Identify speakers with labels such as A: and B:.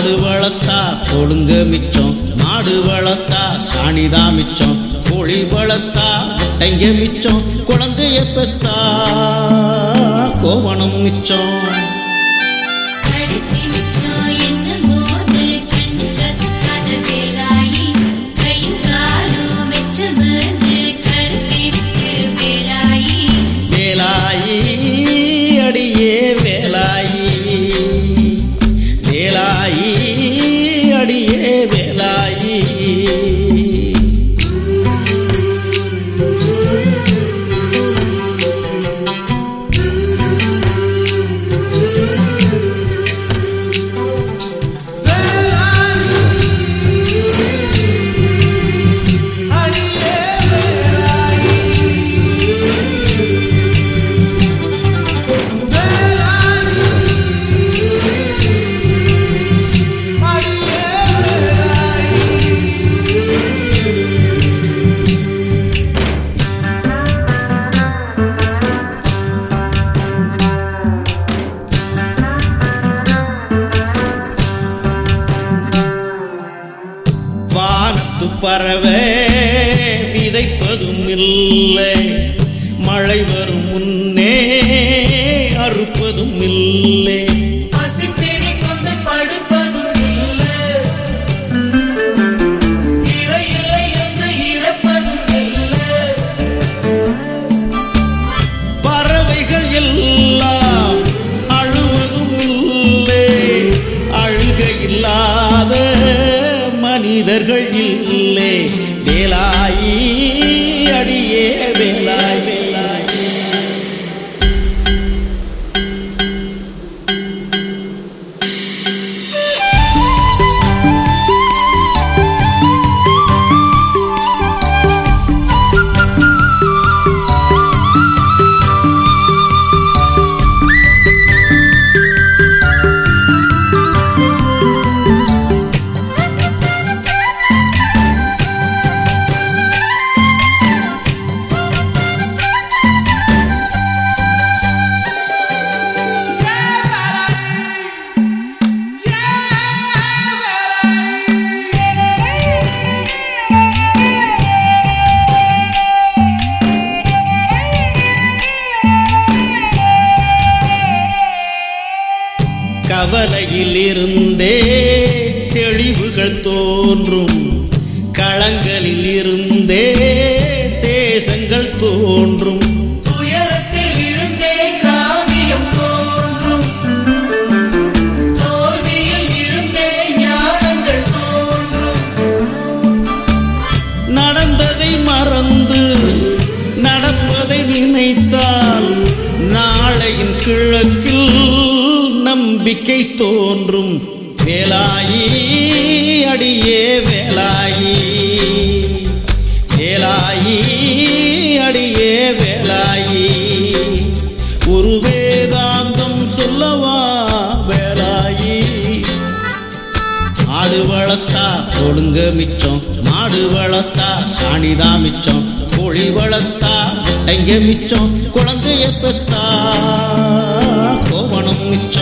A: ஆடு வளர்த்தா கொழுங்க மிச்சம் மாடு வளர்த்தா சாணிதா மிச்சம் கோழி வளர்த்தா முட்டைங்க மிச்சம் குழந்தைய பெத்தா கோவணம் மிச்சம்
B: கடைசி மிச்சம் என்னமோது கண்ணு கசக்காத வேலாயி கையும் காலும் மிச்சமன்னு கருத்திருக்கு வேலாயி
A: வேலாயி அடியே வேலாயி வேலாயி அடியே வேலாயி வானத்து பறவை விதைப்பதும் இல்லை மழை வரும் முன்னே அறுப்பதும் இல்லை
C: பசிப்பிணி கொண்டு படுப்பதும் இல்லை இறை இல்லை என்று இறப்பதும் இல்லை
A: பறவைகள் எல்லாம் அழுவதும் இல்லை அழுகை இல்லாத மனிதர்கள் இல்லை வேலாயி அடியே வேலாய் வேலாய் கவலையில் இருந்தே தெளிவுகள் தோன்றும் களங்களில் இருந்தே தேசங்கள் தோன்றும்
C: துயரத்தில் இருந்தே காவியம் தோன்றும் தோல்வியில் இருந்தே ஞானங்கள் தோன்றும்
A: நடந்ததை மறந்து நடப்பதை நினைத்தால் நாளையின் கிழக்கில் நம்பிக்கை தோன்றும் வேலாயி அடியே வேலாயி வேலாயி அடியே வேலாயி ஒரு வேதாந்தம் சொல்லவா வேலாயி ஆடு வளர்த்தா கொழுங்க மிச்சம் மாடு வளர்த்தா சாணிதா மிச்சம் கோழி வளர்த்தா முட்டைங்க மிச்சம் குழந்தைய பெத்தா கோவணம் மிச்சம்